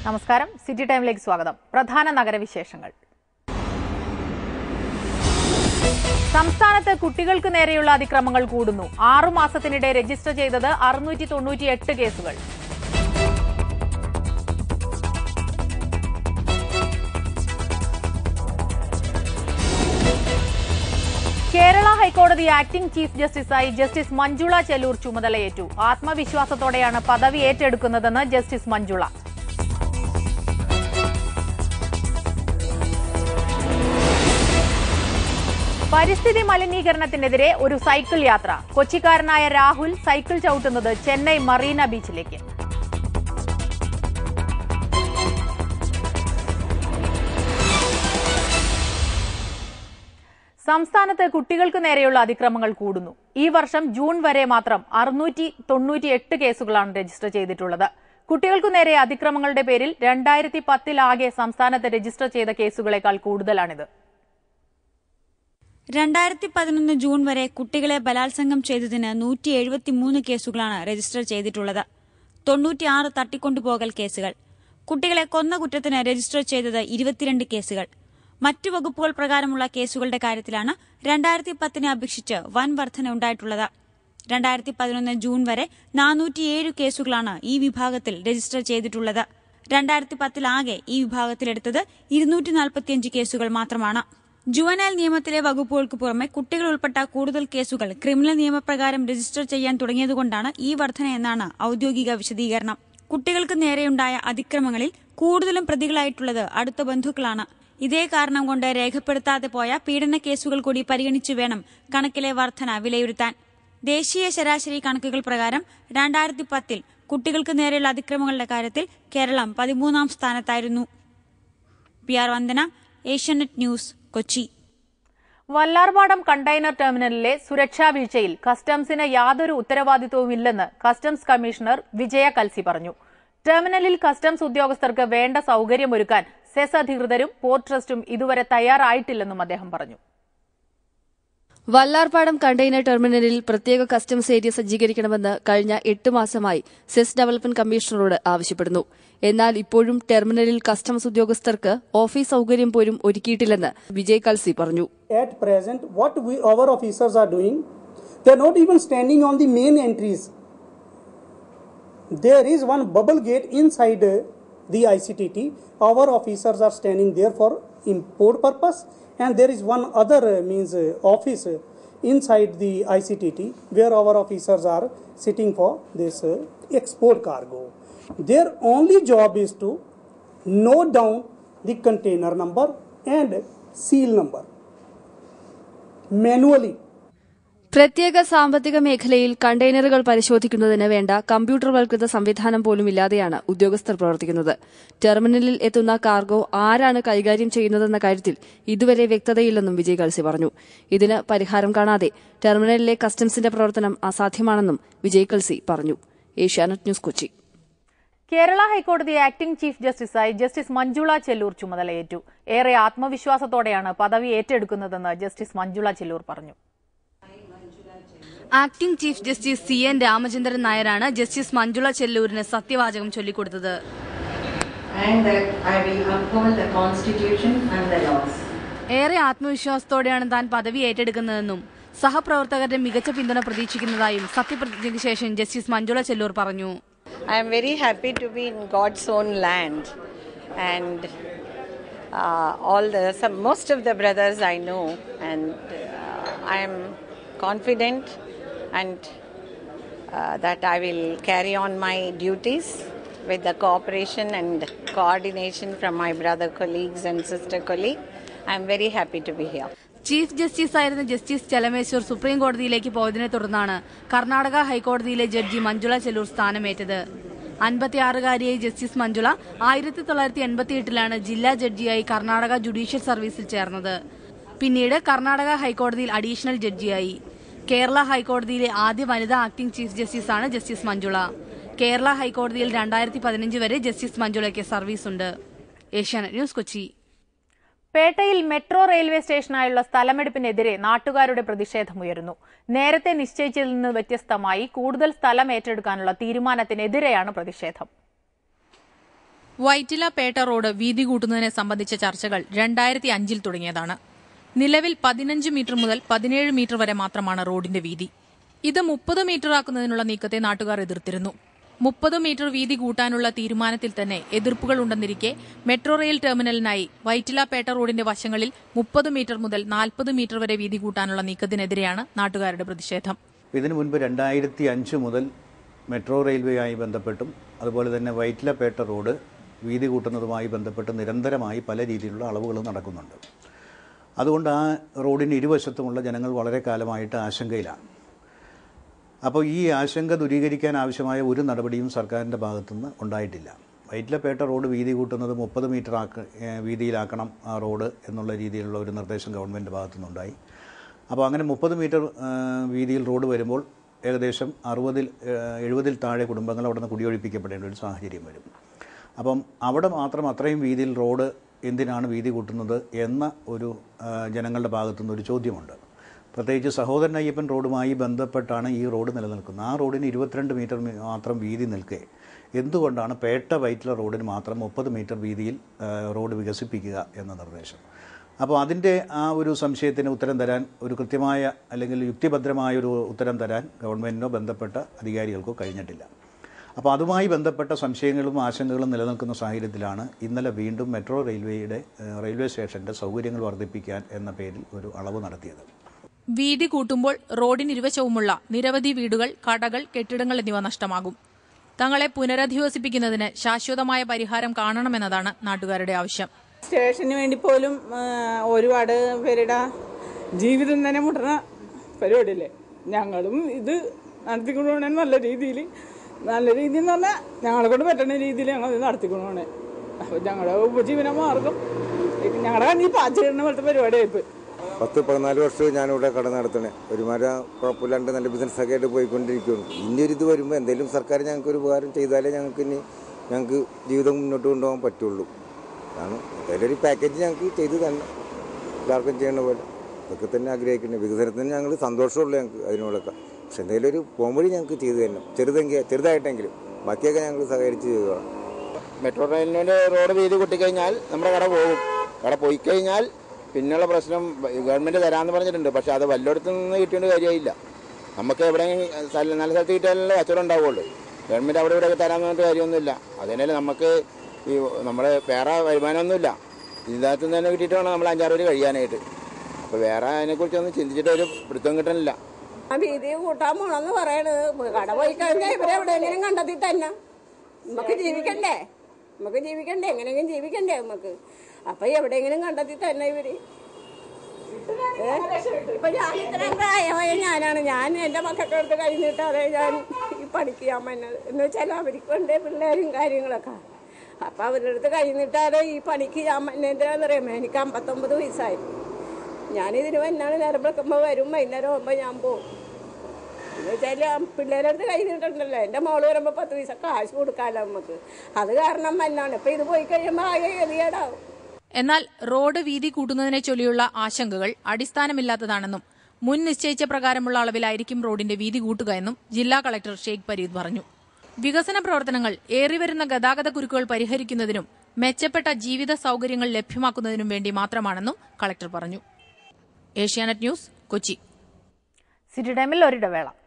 നമസ്കാരം സിറ്റി ടൈമിലേക്ക് സ്വാഗതം പ്രധാന നഗരവിശേഷങ്ങൾ സംസ്ഥാനത്ത് കുട്ടികൾക്ക് നേരെയുള്ള അതിക്രമങ്ങൾ കൂടുന്നു ആറു മാസത്തിനിടെ രജിസ്റ്റർ ചെയ്തത് അറുന്നൂറ്റി തൊണ്ണൂറ്റിയെട്ട് കേസുകൾ കേരള ഹൈക്കോടതി ആക്ടിംഗ് ചീഫ് ജസ്റ്റിസായി ജസ്റ്റിസ് മഞ്ജുള ചെല്ലൂർ ചുമതലയേറ്റു ആത്മവിശ്വാസത്തോടെയാണ് പദവി ഏറ്റെടുക്കുന്നതെന്ന് ജസ്റ്റിസ് മഞ്ജുള പരിസ്ഥിതി മലിനീകരണത്തിനെതിരെ ഒരു സൈക്കിൾ യാത്ര കൊച്ചിക്കാരനായ രാഹുൽ സൈക്കിൾ ചവിട്ടുന്നത് ചെന്നൈ മറീന ബീച്ചിലേക്ക് സംസ്ഥാനത്ത് കുട്ടികൾക്ക് നേരെയുള്ള അതിക്രമങ്ങൾ കൂടുന്നു ഈ വർഷം ജൂൺ വരെ മാത്രം അറുന്നൂറ്റി തൊണ്ണൂറ്റിയെട്ട് കേസുകളാണ് രജിസ്റ്റർ ചെയ്തിട്ടുള്ളത് കുട്ടികൾക്കു നേരെ അതിക്രമങ്ങളുടെ പേരിൽ രണ്ടായിരത്തി പത്തിലാകെ സംസ്ഥാനത്ത് രജിസ്റ്റർ ചെയ്ത കേസുകളേക്കാൾ കൂടുതലാണിത് രണ്ടായിരത്തി പതിനൊന്ന് ജൂൺ വരെ കുട്ടികളെ ബലാത്സംഗം ചെയ്തതിന് നൂറ്റി എഴുപത്തിമൂന്ന് കേസുകളാണ് രജിസ്റ്റർ ചെയ്തിട്ടുള്ളത് തൊണ്ണൂറ്റിയാറ് തട്ടിക്കൊണ്ടുപോകൽ കേസുകൾ കുട്ടികളെ കൊന്ന കുറ്റത്തിന് രജിസ്റ്റർ ചെയ്തത് ഇരുപത്തിരണ്ട് കേസുകൾ മറ്റു വകുപ്പുകൾ പ്രകാരമുള്ള കേസുകളുടെ കാര്യത്തിലാണ് രണ്ടായിരത്തി പത്തിനെ അപേക്ഷിച്ച് വൻ വർധന ഉണ്ടായിട്ടുള്ളത് രണ്ടായിരത്തി പതിനൊന്ന് ജൂൺ വരെ നാനൂറ്റിയേഴ് കേസുകളാണ് ഈ വിഭാഗത്തിൽ രജിസ്റ്റർ ചെയ്തിട്ടുള്ളത് രണ്ടായിരത്തി പത്തിലാകെ ഈ വിഭാഗത്തിലെടുത്തത് ഇരുന്നൂറ്റി നാൽപ്പത്തിയഞ്ച് കേസുകൾ മാത്രമാണ് ജുവനൈൽ നിയമത്തിലെ വകുപ്പുകൾക്ക് പുറമെ കുട്ടികൾ ഉൾപ്പെട്ട കൂടുതൽ കേസുകൾ ക്രിമിനൽ നിയമപ്രകാരം രജിസ്റ്റർ ചെയ്യാൻ തുടങ്ങിയതുകൊണ്ടാണ് ഈ വർധന എന്നാണ് ഔദ്യോഗിക വിശദീകരണം കുട്ടികൾക്ക് നേരെയുണ്ടായ അതിക്രമങ്ങളിൽ കൂടുതലും പ്രതികളായിട്ടുള്ളത് അടുത്ത ബന്ധുക്കളാണ് ഇതേ കാരണം കൊണ്ട് രേഖപ്പെടുത്താതെ പോയ പീഡന കേസുകൾ കൂടി പരിഗണിച്ചു വേണം കണക്കിലെ വർധന വിലയിരുത്താൻ ദേശീയ ശരാശരി കണക്കുകൾ പ്രകാരം രണ്ടായിരത്തി പത്തിൽ കുട്ടികൾക്ക് നേരെയുള്ള അതിക്രമങ്ങളുടെ കാര്യത്തിൽ കേരളം പതിമൂന്നാം സ്ഥാനത്തായിരുന്നു P R Vandana Asianet news Kochi Vallarpadam container ടെർമിനലിലെ സുരക്ഷാ വീഴ്ചയിൽ കസ്റ്റംസിന് യാതൊരു ഉത്തരവാദിത്വവുമില്ലെന്ന് കസ്റ്റംസ് കമ്മീഷണർ വിജയ കൽസി പറഞ്ഞു ടെർമിനലിൽ കസ്റ്റംസ് ഉദ്യോഗസ്ഥർക്ക് വേണ്ട സൌകര്യമൊരുക്കാൻ സെസ് അധികൃതരും പോർട്ട് ട്രസ്റ്റും ഇതുവരെ തയ്യാറായിട്ടില്ലെന്നും അദ്ദേഹം പറഞ്ഞു വല്ലാർപാടം കണ്ടെയ്നർ ടെർമിനലിൽ പ്രത്യേക കസ്റ്റംസ് ഏരിയ സജ്ജീകരിക്കണമെന്ന് കഴിഞ്ഞ എട്ട് മാസമായി സെസ് ഡെവലപ്മെന്റ് കമ്മീഷണറോട് ആവശ്യപ്പെടുന്നു എന്നാൽ ഇപ്പോഴും ടെർമിനലിൽ കസ്റ്റംസ് ഉദ്യോഗസ്ഥർക്ക് ഓഫീസ് സൌകര്യം പോലും ഒരുക്കിയിട്ടില്ലെന്ന് വിജയ് കൽസി പറഞ്ഞു At present, what we, our officers are doing, they are not even standing on the main entries. There is one bubble gate inside uh, the ICTT. Our officers are standing there for import purpose, and there is one other uh, means uh, office uh, inside the ICTT where our officers are sitting for this uh, export cargo. Their only job is to note down the container number and seal number manually. പ്രത്യേക സാമ്പത്തിക മേഖലയിൽ കണ്ടെയ്നറുകൾ പരിശോധിക്കുന്നതിന് വേണ്ട കമ്പ്യൂട്ടർവൽകൃത സംവിധാനം പോലും ഇല്ലാതെയാണ് ഉദ്യോഗസ്ഥർ പ്രവർത്തിക്കുന്നത് ടെർമിനലിൽ എത്തുന്ന കാർഗോ ആരാണ് കൈകാര്യം ചെയ്യുന്നതെന്ന കാര്യത്തിൽ ഇതുവരെ വ്യക്തതയില്ലെന്നും വിജയ് കൽസി പറഞ്ഞു ഇതിന് പരിഹാരം കാണാതെ ടെർമിനലിലെ കസ്റ്റംസിന്റെ പ്രവർത്തനം അസാധ്യമാണെന്നും വിജയ് കൽസി പറഞ്ഞു ഏഷ്യാനെറ്റ് ന്യൂസ് കൊച്ചി കേരള ഹൈക്കോടതി ആക്ടിംഗ് ചീഫ് ജസ്റ്റിസായി ജസ്റ്റിസ് മഞ്ജുള ചെല്ലൂർ ചുമതലയേറ്റു ഏറെ ആത്മവിശ്വാസത്തോടെയാണ് പദവി ഏറ്റെടുക്കുന്നതെന്ന് ജസ്റ്റിസ് മഞ്ജുള ചെല്ലൂർ പറഞ്ഞു acting chief justice C N Ramachandran നായരാണ് ജസ്റ്റിസ് മഞ്ജുള ചെല്ലൂരിന് സത്യവാചകം ചൊല്ലിക്കൊടുത്തത് and that I will uphold the Constitution and the laws. ഏറെ ആത്മവിശ്വാസത്തോടെയാണ് താൻ പദവി ഏറ്റെടുക്കുന്നതെന്നും സഹപ്രവർത്തകരുടെ മികച്ച പിന്തുണ പ്രതീക്ഷിക്കുന്നതായും സത്യപ്രതിജ്ഞയ്ക്ക് ശേഷം ജസ്റ്റിസ് മഞ്ജുള ചെല്ലൂർ പറഞ്ഞു I am very happy to be in God's own land, and uh, all the some, most of the brothers I know, and uh, I am confident and uh, that I will carry on my duties with the cooperation and coordination from my brother colleagues and sister colleague. I am very happy to be here. Chief justice ആയിരുന്ന justice Chelameswar supreme കോടതിയിലേക്ക് പോയതിനെ തുടർന്നാണ് കർണാടക ഹൈക്കോടതിയിലെ judge Manjula Chellur സ്ഥാനമേറ്റത് അൻപത്തിയാറുകാരിയായ justice Manjula ആയിരത്തി തൊള്ളായിരത്തി എൺപത്തിയെട്ടിലാണ് ജില്ലാ ജഡ്ജിയായി കർണാടക ജുഡീഷ്യൽ സർവീസിൽ ചേർന്നത് പിന്നീട് കർണാടക ഹൈക്കോടതിയിൽ അഡീഷണൽ ജഡ്ജിയായി കേരള ഹൈക്കോടതിയിലെ ആദ്യ വനിതാ ആക്ടിംഗ് ചീഫ് ജസ്റ്റിസാണ് ജസ്റ്റിസ് മഞ്ജുള കേരള ഹൈക്കോടതിയിൽ രണ്ടായിരത്തി പതിനഞ്ച് വരെ ജസ്റ്റിസ് മഞ്ജുളയ്ക്ക് സർവീസുണ്ട് ഏഷ്യാനെറ്റ് ന്യൂസ് കൊച്ചി പേട്ടയിൽ മെട്രോ റെയിൽവേ സ്റ്റേഷനായുള്ള സ്ഥലമെടുപ്പിനെതിരെ നാട്ടുകാരുടെ പ്രതിഷേധമുയരുന്നു നേരത്തെ നിശ്ചയിച്ചതിൽ നിന്ന് വ്യത്യസ്തമായി കൂടുതൽ സ്ഥലം ഏറ്റെടുക്കാനുള്ള തീരുമാനത്തിനെതിരെയാണ് പ്രതിഷേധം വൈറ്റില പേട്ട റോഡ് വീതി കൂട്ടുന്നതിനെ സംബന്ധിച്ച ചർച്ചകൾ രണ്ടായിരത്തി അഞ്ചിൽ തുടങ്ങിയതാണ് നിലവിൽ പതിനഞ്ച് മീറ്റർ മുതൽ പതിനേഴ് മീറ്റർ വരെ മാത്രമാണ് റോഡിന്റെ വീതി ഇത് മുപ്പത് മീറ്റർ ആക്കുന്നതിനുള്ള നീക്കത്തെ നാട്ടുകാർ എതിർത്തിരുന്നു മുപ്പത് മീറ്റർ വീതി കൂട്ടാനുള്ള തീരുമാനത്തിൽ തന്നെ എതിർപ്പുകൾ ഉണ്ടെന്നിരിക്കെ മെട്രോ റെയിൽ ടെർമിനലിനായി വൈറ്റില പേട്ട റോഡിന്റെ വശങ്ങളിൽ മുപ്പത് മീറ്റർ മുതൽ നാൽപ്പത് മീറ്റർ വരെ വീതി കൂട്ടാനുള്ള നീക്കത്തിനെതിരെയാണ് നാട്ടുകാരുടെ പ്രതിഷേധം ഇതിനു മുൻപ് രണ്ടായിരത്തി അഞ്ച് മുതൽ മെട്രോ റെയിൽവേയുമായി ബന്ധപ്പെട്ടും അതുപോലെ തന്നെ വൈറ്റിലപേട്ട റോഡ് വീതി കൂട്ടുന്നതുമായി ബന്ധപ്പെട്ട് നിരന്തരമായി പല രീതിയിലുള്ള അളവുകൾ നടക്കുന്നുണ്ട് അതുകൊണ്ട് ആ റോഡിന് ഇരുവശത്തുമുള്ള ജനങ്ങൾ വളരെ കാലമായിട്ട് ആശങ്കയിലാണ് അപ്പോൾ ഈ ആശങ്ക ദൂരീകരിക്കാൻ ആവശ്യമായ ഒരു നടപടിയും സർക്കാരിൻ്റെ ഭാഗത്തുനിന്ന് ഉണ്ടായിട്ടില്ല വൈറ്റിലപേട്ട റോഡ് വീതി കൂട്ടുന്നത് മുപ്പത് മീറ്റർ ആക്ക ഏഹ് വീതിയിലാക്കണം ആ റോഡ് എന്നുള്ള രീതിയിലുള്ള ഒരു നിർദ്ദേശം ഗവൺമെൻറ് ഭാഗത്തുനിന്നുണ്ടായി അപ്പോൾ അങ്ങനെ മുപ്പത് മീറ്റർ ഏഹ് വീതിയിൽ റോഡ് വരുമ്പോൾ ഏകദേശം അറുപതിൽ ഏഹ് എഴുപതിൽ താഴെ കുടുംബങ്ങൾ അവിടെ നിന്ന് കുടിയൊഴിപ്പിക്കപ്പെടേണ്ട ഒരു സാഹചര്യം വരും അപ്പം അവിടെ മാത്രം അത്രയും വീതിയിൽ റോഡ് എന്തിനാണ് വീതി കൂട്ടുന്നത് എന്ന ഒരു ഏഹ് ജനങ്ങളുടെ ഭാഗത്തുനിന്ന് ഒരു ചോദ്യമുണ്ട് പ്രത്യേകിച്ച് സഹോദരൻ അയ്യപ്പൻ റോഡുമായി ബന്ധപ്പെട്ടാണ് ഈ റോഡ് നിലനിൽക്കുന്നത് ആ റോഡിന് ഇരുപത്തിരണ്ട് മീറ്റർ മി- മാത്രം വീതി നിൽക്കെ എന്തുകൊണ്ടാണ് പേട്ട വൈറ്റില റോഡിന് മാത്രം മുപ്പത് മീറ്റർ വീതിയിൽ ആ, റോഡ് വികസിപ്പിക്കുക എന്ന നിർദ്ദേശം അപ്പോൾ അതിൻ്റെ ആ ഒരു സംശയത്തിന് ഉത്തരം തരാൻ ഒരു കൃത്യമായ അല്ലെങ്കിൽ യുക്തിഭദ്രമായ ഒരു ഉത്തരം തരാൻ ഗവൺമെൻറ്റിനോ ബന്ധപ്പെട്ട അധികാരികൾക്കോ കഴിഞ്ഞിട്ടില്ല അപ്പോൾ അതുമായി ബന്ധപ്പെട്ട സംശയങ്ങളും ആശങ്കകളും നിലനിൽക്കുന്ന സാഹചര്യത്തിലാണ് ഇന്നലെ വീണ്ടും മെട്രോ റെയിൽവേയുടെ ആ, റെയിൽവേ സ്റ്റേഷൻ്റെ സൗകര്യങ്ങൾ വർദ്ധിപ്പിക്കാൻ എന്ന പേരിൽ ഒരു അളവ് നടത്തിയത് വീതി കൂട്ടുമ്പോൾ റോഡിനിരുവശവുമുള്ള നിരവധി വീടുകൾ കടകൾ കെട്ടിടങ്ങൾ എന്നിവ നഷ്ടമാകും തങ്ങളെ പുനരധിവസിപ്പിക്കുന്നതിന് ശാശ്വതമായ പരിഹാരം കാണണമെന്നതാണ് നാട്ടുകാരുടെ ആവശ്യം സ്റ്റേഷന് വേണ്ടി പോലും ആ, ഒരുപാട് പേരുടെ ജീവിതം തന്നെ മുട്ടുന്ന പരിപാടിയല്ലേ ഞങ്ങളും ഇത് നടത്തിക്കൊണ്ടുപോകണേ നല്ല രീതിയിൽ നല്ല രീതിയിൽ എന്ന് പറഞ്ഞാൽ ഞങ്ങളെ കൊണ്ട് പറ്റുന്ന രീതിയിൽ ഞങ്ങൾ ഇത് നടത്തിക്കൊണ്ടുപോകണേ അപ്പോൾ ഞങ്ങളുടെ ഉപജീവന മാർഗം ഞങ്ങളുടെ കണ്ണീ പാച്ചിടുന്ന പോലത്തെ പരിപാടിയായിപ്പോയി പത്ത് പതിനാല് വർഷം ഞാനിവിടെ കട നടത്തണേ ഒരുമാതിരി കുഴപ്പമില്ലാണ്ട് നല്ല ബിസിനസ്സൊക്കെ ആയിട്ട് പോയിക്കൊണ്ടിരിക്കുകയാണ് ഇനി ഒരു ഇത് വരുമ്പോൾ എന്തെങ്കിലും സർക്കാർ ഞങ്ങൾക്ക് ഒരു ഉപകാരം ചെയ്താലേ ഞങ്ങൾക്ക് ഇനി ഞങ്ങൾക്ക് ജീവിതം മുന്നോട്ട് കൊണ്ടുപോകാൻ പറ്റുള്ളൂ കാരണം എന്തെങ്കിലും ഒരു പാക്കേജ് ഞങ്ങൾക്ക് ചെയ്തു തന്നെ എല്ലാവർക്കും ചെയ്യണ പോലെ ഇതൊക്കെ തന്നെ ആഗ്രഹിക്കുന്നത് വികസനത്തിന് ഞങ്ങൾ സന്തോഷമുള്ളൂ ഞങ്ങൾക്ക് അതിനോടൊക്കെ പക്ഷെ എന്തെങ്കിലും ഒരു പോംവഴി ഞങ്ങൾക്ക് ചെയ്തു തരണം ചെറുതെങ്കിൽ ചെറുതായിട്ടെങ്കിലും ബാക്കിയൊക്കെ ഞങ്ങൾ സഹകരിച്ച് ചെയ്തോളാം മെട്രോ റെയിലിൻ്റെ റോഡ് വീതി കൂട്ടിക്കഴിഞ്ഞാൽ നമ്മുടെ കട പോകും കട പോയി കഴിഞ്ഞാൽ പിന്നെയുള്ള പ്രശ്നം ഗവൺമെൻറ് തരാമെന്ന് പറഞ്ഞിട്ടുണ്ട് പക്ഷേ അത് വല്ലയിടത്തു നിന്ന് കിട്ടിയോണ്ട് കാര്യമായില്ല നമുക്ക് എവിടെയെങ്കിലും സ്ഥലം നല്ല സ്ഥലത്ത് കിട്ടിയാലല്ലേ കച്ചവടം ഉണ്ടാവുള്ളൂ ഗവൺമെൻറ് അവിടെ ഇവിടെ തരാമെന്ന് പറഞ്ഞിട്ട് കാര്യമൊന്നുമില്ല അതിനാൽ നമുക്ക് ഈ നമ്മുടെ വേറെ വരുമാനമൊന്നുമില്ല ഇതിനകത്ത് നിന്ന് തന്നെ കിട്ടിയിട്ട് വേണം നമ്മൾ അഞ്ചാറ് പേര് കഴിയാനായിട്ട് അപ്പോൾ വേറെ അതിനെക്കുറിച്ചൊന്നും ചിന്തിച്ചിട്ട് ഒരു പിടുത്തം കിട്ടണില്ല ആ വീതി കൂട്ടാൻ പോണെന്ന് പറയണത് കട പോയി കഴിഞ്ഞാൽ ഇവരെ എവിടെയെങ്കിലും കണ്ടെത്തി തന്നെ നമുക്ക് ജീവിക്കണ്ടേ നമുക്ക് ജീവിക്കണ്ടേ എങ്ങനെയെങ്കിലും ജീവിക്കണ്ടേ നമുക്ക് അപ്പൊ എവിടെയെങ്കിലും കണ്ടെത്തി തന്നെ ഇവര് ഏ? ഇപ്പൊ ഞാൻ ഇത്രയും പ്രായമായ ഞാനാണ് ഞാൻ എന്റെ മക്കൾക്ക് അടുത്ത് കഴിഞ്ഞിട്ടാണ് ഞാൻ ഈ പണിക്ക് ചെയ്യാൻ പറ്റുന്നത് എന്ന് വെച്ചാൽ അവർക്ക് വേണ്ടേ പിള്ളേരും കാര്യങ്ങളൊക്കെ അപ്പൊ അവരുടെ അടുത്ത് കഴിഞ്ഞിട്ടാണ് ഈ പണിക്ക് ചെയ്യാൻ പറ്റുന്നതിൻ്റെ അറിയാമോ എനിക്ക് അമ്പത്തൊമ്പത് വയസ്സായി ഞാനിതിന് വന്നാണ് നേരം വെക്കുമ്പോൾ വരും വൈകുന്നേരം ആകുമ്പോൾ ഞാൻ പോകും എന്ന് വെച്ചാൽ പിള്ളേരുടെ അടുത്ത് കൈ നീട്ടുണ്ടല്ലോ എൻ്റെ മോള് വരുമ്പോൾ പത്ത് പൈസ കാശ് കൊടുക്കാമല്ലോ നമുക്ക് അത് കാരണം വന്നാണ് ഇപ്പം ഇത് പോയി കഴിയുമ്പോൾ ആകെ ഗതികേടാവും എന്നാൽ റോഡ് വീതി കൂട്ടുന്നതിനെ ചൊല്ലിയുള്ള ആശങ്കകൾ അടിസ്ഥാനമില്ലാത്തതാണെന്നും മുൻ നിശ്ചയിച്ച പ്രകാരമുള്ള അളവിലായിരിക്കും റോഡിന്റെ വീതി കൂട്ടുക എന്നും ജില്ലാ കളക്ടർ ഷെയ്ഖ് പരീദ് പറഞ്ഞു വികസന പ്രവർത്തനങ്ങൾ ഏറിവരുന്ന ഗതാഗത കുരുക്കുകൾ പരിഹരിക്കുന്നതിനും മെച്ചപ്പെട്ട ജീവിത സൌകര്യങ്ങൾ ലഭ്യമാക്കുന്നതിനും വേണ്ടി മാത്രമാണെന്നും കളക്ടർ പറഞ്ഞു ഏഷ്യാനെറ്റ് ന്യൂസ് കൊച്ചി സിറ്റി ടൈമിൽ ഒരിടവേള